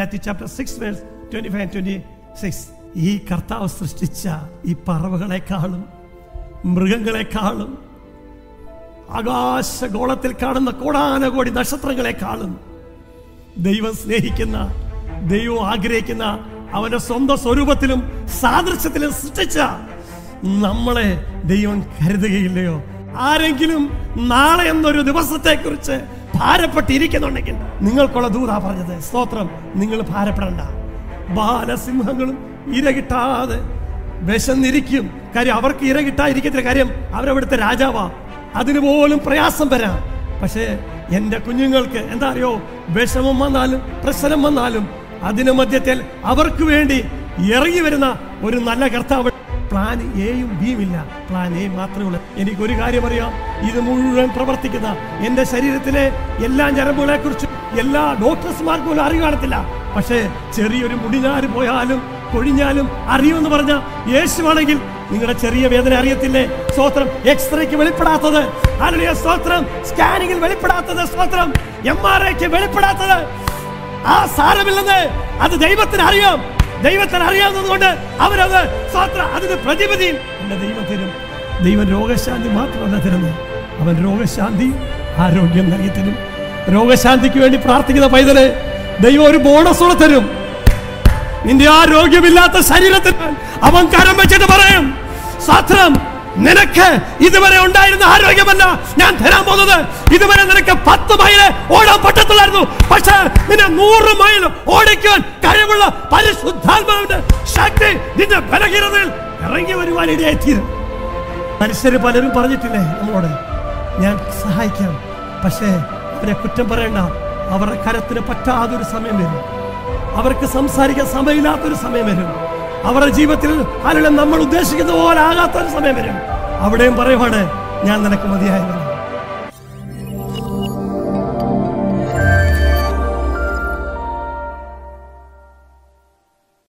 Mathew chapter six verse twenty five twenty six ഈ കർത്താവ് സൃഷ്ടിച്ച ഈ പറവകളെക്കാളും മൃഗങ്ങളെക്കാളും ആകാശഗോളത്തിൽ കാണുന്ന കോടാനകോടി നക്ഷത്രങ്ങളെക്കാളും ദൈവം സ്നേഹിക്കുന്ന ദൈവം ആഗ്രഹിക്കുന്ന അവന്റെ സ്വന്തം സ്വരൂപത്തിലും സാദൃശ്യത്തിലും സൃഷ്ടിച്ച നമ്മളെ ദൈവം കരുതുകയില്ലയോ ആരെങ്കിലും നാളെ എന്നൊരു ദിവസത്തെക്കുറിച്ച് ഭാരപ്പെട്ടിരിക്കുന്നുണ്ടെങ്കിൽ നിങ്ങൾക്കുള്ള ദൂതാ പറഞ്ഞത് സ്തോത്രം നിങ്ങൾ ഭാരപ്പെടണ്ട ബാലസിംഹങ്ങളും ഇരകിട്ടാതെ വിശന്നിരിക്കും കാര്യം അവർക്ക് ഇര കിട്ടാതിരിക്കത്തില്ല കാര്യം അവരവിടുത്തെ രാജാവാ അതിന് പോലും പ്രയാസം വരാം പക്ഷേ എൻ്റെ കുഞ്ഞുങ്ങൾക്ക് എന്താ അറിയോ വിഷമം വന്നാലും പ്രശ്നം വന്നാലും അതിന് മധ്യത്തിൽ അവർക്ക് വേണ്ടി ഇറങ്ങി വരുന്ന ഒരു നല്ല കർത്താവ് പ്ലാൻ എയും ബിയും ഇല്ല പ്ലാൻ എ മാത്രമേ ഉള്ളൂ എനിക്കൊരു കാര്യം അറിയാം ഇത് മുഴുവൻ പ്രവർത്തിക്കുന്ന എൻ്റെ ശരീരത്തിലെ എല്ലാ ഞരമ്പുകളെ കുറിച്ചും എല്ലാ ഡോക്ടേഴ്സ്മാർക്കും പോലും അറിവ് കാണത്തില്ല പക്ഷേ ചെറിയൊരു മുടിഞ്ഞാറ് പോയാലും കൊഴിഞ്ഞാലും അറിയുമെന്ന് പറഞ്ഞ യേശുവാണെങ്കിൽ നിങ്ങളുടെ ചെറിയ വേദന അറിയത്തില്ലേ സ്തോത്രം എക്സ്റേക്ക് വെളിപ്പെടാത്തത് അല്ലെങ്കിൽ സ്തോത്രം സ്കാനിങ്ങിൽ വെളിപ്പെടാത്തത് സ്തോത്രം എം ആർ ഐക്ക് വെളിപ്പെടാത്തത് ആ സാരമില്ലെന്ന് അത് ദൈവത്തിന് അറിയാം ദൈവത്തിന് അറിയാവുന്നതുകൊണ്ട് അവരത് സ്തോത്രം അതിന് പ്രതിപതിയിൽ എന്റെ ദൈവം തരും ദൈവം രോഗശാന്തി മാത്രമല്ല തരുന്നത് അവൻ രോഗശാന്തി ആരോഗ്യം നൽകി തരും രോഗശാന്തിക്ക് വേണ്ടി പ്രാർത്ഥിക്കുന്ന പൈതല് ദൈവം ഒരു ബോണസ് കൂടെ തരും നിന്റെ ആരോഗ്യമില്ലാത്ത ശരീരത്തിന് അവൻ കരം വെച്ചിട്ട് പറയും സാത്രം നിനക്ക് ഇതുവരെ ഉണ്ടായിരുന്ന ആരോഗ്യമല്ല ഞാൻ തരാൻ പോകുന്നത് ഇതുവരെ നിനക്ക് പത്ത് മൈല് ഓടാൻ പറ്റത്തില്ലായിരുന്നു പക്ഷേ നിന്നെ നൂറ് മൈൽ ഓടിക്കാൻ കഴിവുള്ള പരിശുദ്ധാത്മാവിന്റെ ശക്തി നിന്റെ ബലഹീനതയിൽ ഇറങ്ങി വരുവാൻ ഇടയായിത്തീരും മനുഷ്യര് പലരും പറഞ്ഞിട്ടില്ലേ നമ്മളോട് ഞാൻ സഹായിക്കാം പക്ഷേ അവരെ കുറ്റം പറയണ്ട അവരുടെ കരത്തിന് പറ്റാതൊരു സമയം വരും അവർക്ക് സംസാരിക്കാൻ സമയമില്ലാത്തൊരു സമയം വരും അവരുടെ ജീവിതത്തിൽ ആരെങ്കിലും നമ്മൾ ഉദ്ദേശിക്കുന്ന പോലെ ആകാത്തൊരു സമയം വരും അവിടെയും പറയുവാണ് ഞാൻ നിനക്ക് മതിയായിരുന്നു